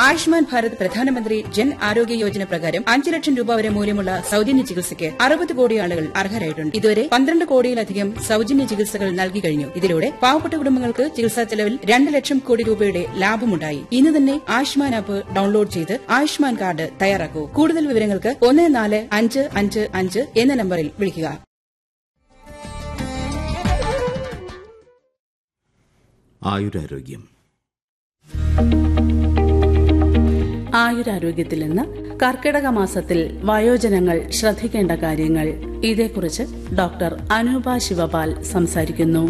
ആയുഷ്മാൻ ഭാരത് പ്രധാനമന്ത്രി ജൻ ആരോഗ്യ യോജന പ്രകാരം അഞ്ച് ലക്ഷം രൂപ വരെ മൂല്യമുള്ള സൌജന്യ ചികിത്സയ്ക്ക് അറുപത് കോടി ആളുകൾ അർഹരായിട്ടുണ്ട് ഇതുവരെ പന്ത്രണ്ട് കോടിയിലധികം സൌജന്യ ചികിത്സകൾ നൽകി കഴിഞ്ഞു ഇതിലൂടെ പാവപ്പെട്ട കുടുംബങ്ങൾക്ക് ചികിത്സാ ചെലവിൽ രണ്ട് ലക്ഷം കോടി രൂപയുടെ ലാഭമുണ്ടായി ഇന്ന് തന്നെ ആയുഷ്മാൻ ആപ്പ് ഡൌൺലോഡ് ചെയ്ത് ആയുഷ്മാൻ കാർഡ് തയ്യാറാക്കൂ കൂടുതൽ വിവരങ്ങൾക്ക് ഒന്ന് നാല് അഞ്ച് അഞ്ച് അഞ്ച് എന്ന നമ്പറിൽ വിളിക്കുക ആയുരാരോഗ്യം ആയുരാരോഗ്യത്തിൽ നിന്ന് കർക്കിടക മാസത്തിൽ വയോജനങ്ങൾ ശ്രദ്ധിക്കേണ്ട കാര്യങ്ങൾ ഇതേക്കുറിച്ച് ഡോക്ടർ അനൂപ ശിവപാൽ സംസാരിക്കുന്നു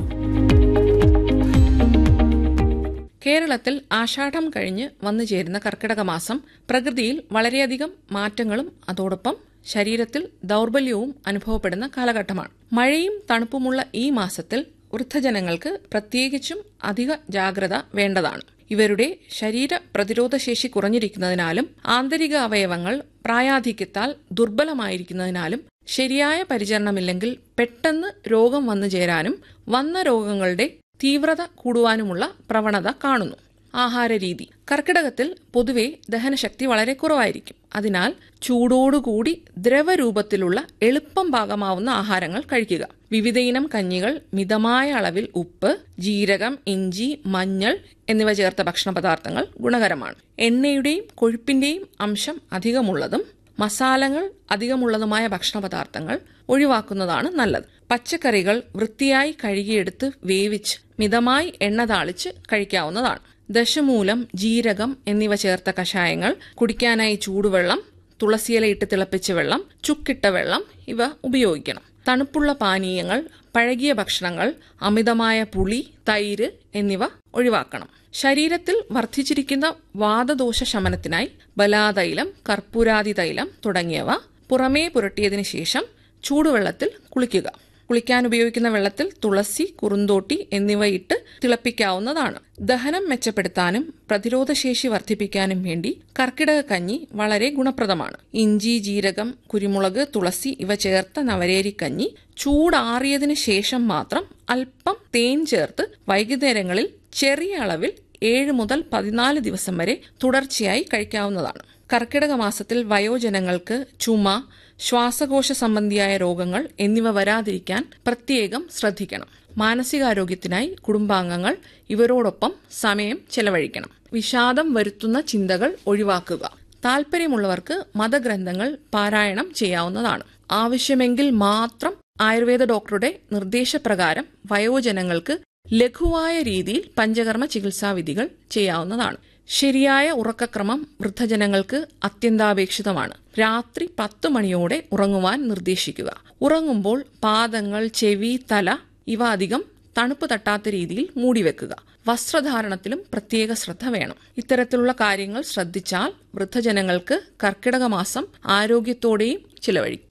കേരളത്തിൽ ആഷാഢം കഴിഞ്ഞ് വന്നു ചേരുന്ന കർക്കിടക മാസം പ്രകൃതിയിൽ വളരെയധികം മാറ്റങ്ങളും അതോടൊപ്പം ശരീരത്തിൽ ദൗർബല്യവും അനുഭവപ്പെടുന്ന കാലഘട്ടമാണ് മഴയും തണുപ്പുമുള്ള ഈ മാസത്തിൽ വൃദ്ധജനങ്ങൾക്ക് പ്രത്യേകിച്ചും അധിക ജാഗ്രത വേണ്ടതാണ് ഇവരുടെ ശരീര പ്രതിരോധശേഷി കുറഞ്ഞിരിക്കുന്നതിനാലും ആന്തരിക അവയവങ്ങൾ പ്രായാധിക്യത്താൽ ദുർബലമായിരിക്കുന്നതിനാലും ശരിയായ പരിചരണമില്ലെങ്കിൽ പെട്ടെന്ന് രോഗം വന്നു ചേരാനും വന്ന രോഗങ്ങളുടെ തീവ്രത കൂടുവാനുമുള്ള പ്രവണത കാണുന്നു ആഹാരരീതി കർക്കിടകത്തിൽ പൊതുവെ ദഹനശക്തി വളരെ കുറവായിരിക്കും അതിനാൽ ചൂടോടുകൂടി ദ്രവരൂപത്തിലുള്ള എളുപ്പം പാകമാവുന്ന ആഹാരങ്ങൾ കഴിക്കുക വിവിധയിനം കഞ്ഞികൾ മിതമായ അളവിൽ ഉപ്പ് ജീരകം ഇഞ്ചി മഞ്ഞൾ എന്നിവ ചേർത്ത ഭക്ഷണ പദാർത്ഥങ്ങൾ ഗുണകരമാണ് എണ്ണയുടെയും കൊഴുപ്പിന്റെയും അംശം അധികമുള്ളതും മസാലകൾ അധികമുള്ളതുമായ ഭക്ഷണ പദാർത്ഥങ്ങൾ ഒഴിവാക്കുന്നതാണ് നല്ലത് പച്ചക്കറികൾ വൃത്തിയായി കഴുകിയെടുത്ത് വേവിച്ച് മിതമായി എണ്ണ താളിച്ച് കഴിക്കാവുന്നതാണ് ദശമൂലം ജീരകം എന്നിവ ചേർത്ത കഷായങ്ങൾ കുടിക്കാനായി ചൂടുവെള്ളം തുളസിയില ഇട്ട് തിളപ്പിച്ച വെള്ളം ചുക്കിട്ട വെള്ളം ഇവ ഉപയോഗിക്കണം തണുപ്പുള്ള പാനീയങ്ങൾ പഴകിയ ഭക്ഷണങ്ങൾ അമിതമായ പുളി തൈര് എന്നിവ ഒഴിവാക്കണം ശരീരത്തിൽ വർദ്ധിച്ചിരിക്കുന്ന വാദദോഷ ശമനത്തിനായി ബലാതൈലം കർപ്പൂരാതി തൈലം തുടങ്ങിയവ പുറമേ പുരട്ടിയതിനു ശേഷം ചൂടുവെള്ളത്തിൽ കുളിക്കുക കുളിക്കാൻ ഉപയോഗിക്കുന്ന വെള്ളത്തിൽ തുളസി കുറുന്തോട്ടി എന്നിവ ഇട്ട് തിളപ്പിക്കാവുന്നതാണ് ദഹനം മെച്ചപ്പെടുത്താനും പ്രതിരോധശേഷി വർദ്ധിപ്പിക്കാനും വേണ്ടി കർക്കിടക കഞ്ഞി വളരെ ഗുണപ്രദമാണ് ഇഞ്ചി ജീരകം കുരുമുളക് തുളസി ഇവ ചേർത്ത നവരേരിക്കഞ്ഞി ചൂടാറിയതിനു ശേഷം മാത്രം അല്പം തേൻ ചേർത്ത് വൈകുന്നേരങ്ങളിൽ ചെറിയ അളവിൽ ഏഴ് മുതൽ പതിനാല് ദിവസം വരെ തുടർച്ചയായി കഴിക്കാവുന്നതാണ് കർക്കിടക മാസത്തിൽ വയോജനങ്ങൾക്ക് ചുമ ശ്വാസകോശ സംബന്ധിയായ രോഗങ്ങൾ എന്നിവ വരാതിരിക്കാൻ പ്രത്യേകം ശ്രദ്ധിക്കണം മാനസികാരോഗ്യത്തിനായി കുടുംബാംഗങ്ങൾ ഇവരോടൊപ്പം സമയം ചെലവഴിക്കണം വിഷാദം വരുത്തുന്ന ചിന്തകൾ ഒഴിവാക്കുക താല്പര്യമുള്ളവർക്ക് മതഗ്രന്ഥങ്ങൾ പാരായണം ചെയ്യാവുന്നതാണ് ആവശ്യമെങ്കിൽ മാത്രം ആയുർവേദ ഡോക്ടറുടെ നിർദ്ദേശപ്രകാരം വയോജനങ്ങൾക്ക് ലഘുവായ രീതിയിൽ പഞ്ചകർമ്മ ചികിത്സാവിധികൾ ചെയ്യാവുന്നതാണ് ശരിയായ ഉറക്കക്രമം വൃദ്ധജനങ്ങൾക്ക് അത്യന്താപേക്ഷിതമാണ് രാത്രി പത്ത് മണിയോടെ ഉറങ്ങുവാൻ നിർദ്ദേശിക്കുക ഉറങ്ങുമ്പോൾ പാദങ്ങൾ ചെവി തല ഇവ അധികം തണുപ്പ് തട്ടാത്ത രീതിയിൽ മൂടിവെക്കുക വസ്ത്രധാരണത്തിലും പ്രത്യേക ശ്രദ്ധ വേണം ഇത്തരത്തിലുള്ള കാര്യങ്ങൾ ശ്രദ്ധിച്ചാൽ വൃദ്ധജനങ്ങൾക്ക് കർക്കിടക മാസം ആരോഗ്യത്തോടെയും ചിലവഴിക്കും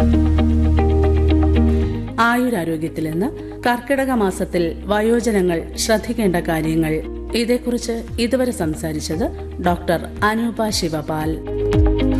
ആയുരാരോഗ്യത്തിൽ നിന്ന് കർക്കിടക മാസത്തിൽ വയോജനങ്ങൾ ശ്രദ്ധിക്കേണ്ട കാര്യങ്ങൾ ഇതേക്കുറിച്ച് ഇതുവരെ സംസാരിച്ചത് ഡോക്ടർ അനൂപ ശിവപാൽ